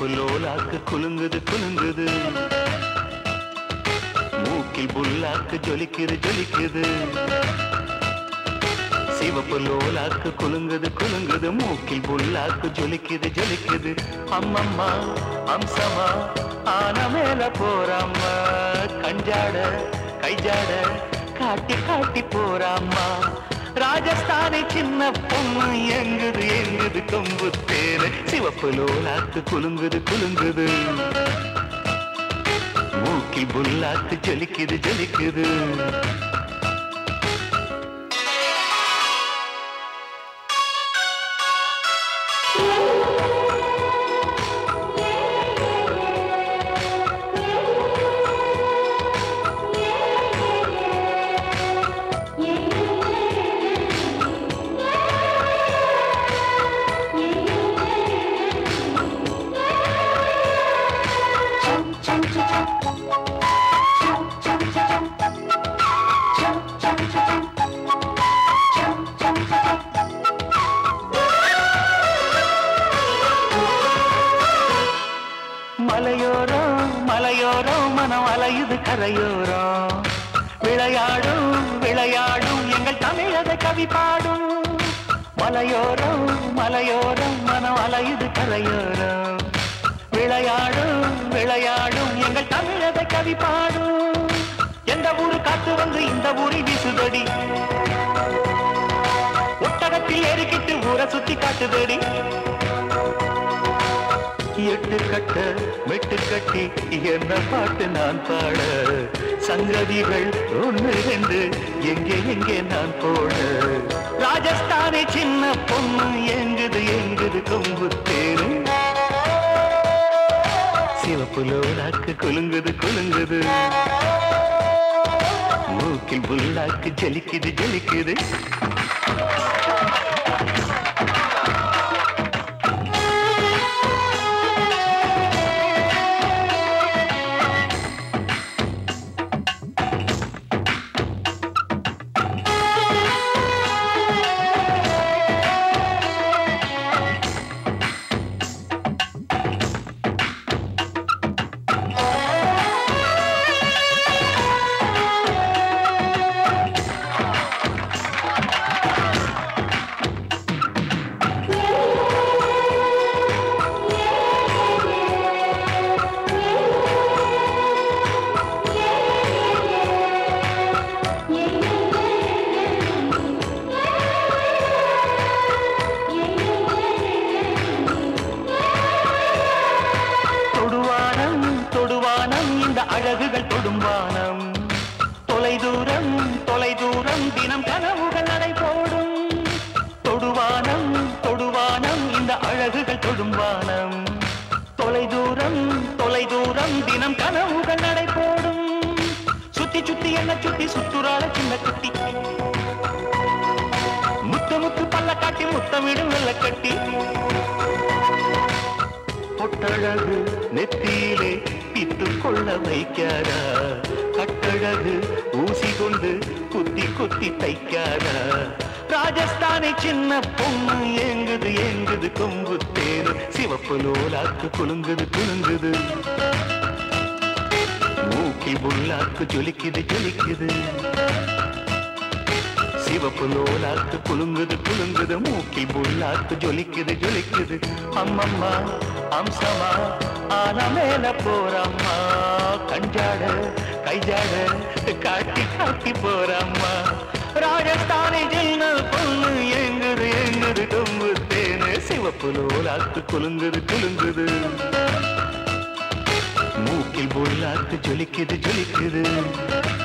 சிவப்பு லோலாக்கு குலுங்குது குலுங்குது மூக்கில் புல்லாக்கு ஜொலிக்குது ஜொலிக்குது சிவப்பு லோலாக்கு குலுங்குது குலுங்குது மூக்கில் புல்லாக்கு ஜொலிக்குது ஜொலிக்குது அம்மம்மா அம்சமா ஆன மேல போறாம்மா கஞ்சாட கைஜாட காட்டி காட்டி போறாம்மா ராஜஸ்தானி சின்ன பொண்ணு எங்குது எங்குது கொம்பு தேரு சிவப்பு லோலாக்கு குலுங்குது குலுங்குது மூக்கில் புல்லாக்கு ஜொலிக்குது ஜொலிக்குது மலையோரம் மலையோரம் மனம் அலையுது கரையோரம் விளையாடும் விளையாடும் எங்கள் தமிழக கவி பாடும் மலையோரம் மலையோரம் மனம் அலையுது கரையோரம் விளையாடும் விளையாடும் எங்கள் தமிழக கவி பாடும் எந்த ஊரு காத்து வந்து இந்த ஊரில் வீசுதடி ஒட்டகத்தில் ஏறிக்கிட்டு ஊரை சுத்தி காட்டுதடி எட்டு கட்ட மெட்டு கட்டி என்ன பாட்டு நான் பாட சங்கதிகள் ஒன்று ரெண்டு எங்கே எங்கே நான் போட ராஜஸ்தானி சின்ன பொண்ணு எங்குது எங்குது கொம்பு தேரு சிவப்பு லோலாக்கு குலுங்குது குலுங்குது மூக்கில் புல்லாக்கு ஜலிக்குது ஜலிக்குது தொடுவானம் தொடுவானம் இந்த அழகுகள் தொடும்பானம் தொலைதூரம் தொலைதூரம் தினம் கனவுகள் நடை போடும் தொடுவானம் தொடுவானம் இந்த அழகுகள் தொடும்பானம் தொலைதூரம் தொலைதூரம் தினம் கனவுகள் நடை போடும் சுத்தி சுத்தி என்ன சுத்தி சுற்றுறாள சின்ன குட்டி முத்து முத்து பல்ல காட்டி முத்தமிடும் வெள்ள கட்டி பொட்டழகு நெத்தியிலே பித்து கொள்ள வைக்காதா கட்டழகு ஊசி கொண்டு குத்தி குத்தி தைக்காதா ராஜஸ்தானி சின்ன பொண்ணு எங்குது எங்குது கொம்பு தேரு சிவப்பு லோலாக்கு குலுங்குது குலுங்குது மூக்கில் புல்லாக்கு ஜொலிக்குது ஜொலிக்குது சிவப்பு லோலாக்கு குலுங்குது குலுங்குது மூக்கில் புல்லாக்கு ஜொலிக்குது ஜொலிக்குது அம்மம்மா அம்சமா ஆன மேல போறம்மா கஞ்சாட கைஜாட காட்டி காட்டி போறம்மா ராஜஸ்தானி ஜில்ன பொண்ணு எங்குது எங்குது கொம்பு தேனு சிவப்பு லோலாக்கு குலுங்குது குலுங்குது மூக்கில் புல்லாக்கு ஜொலிக்குது ஜொலிக்குது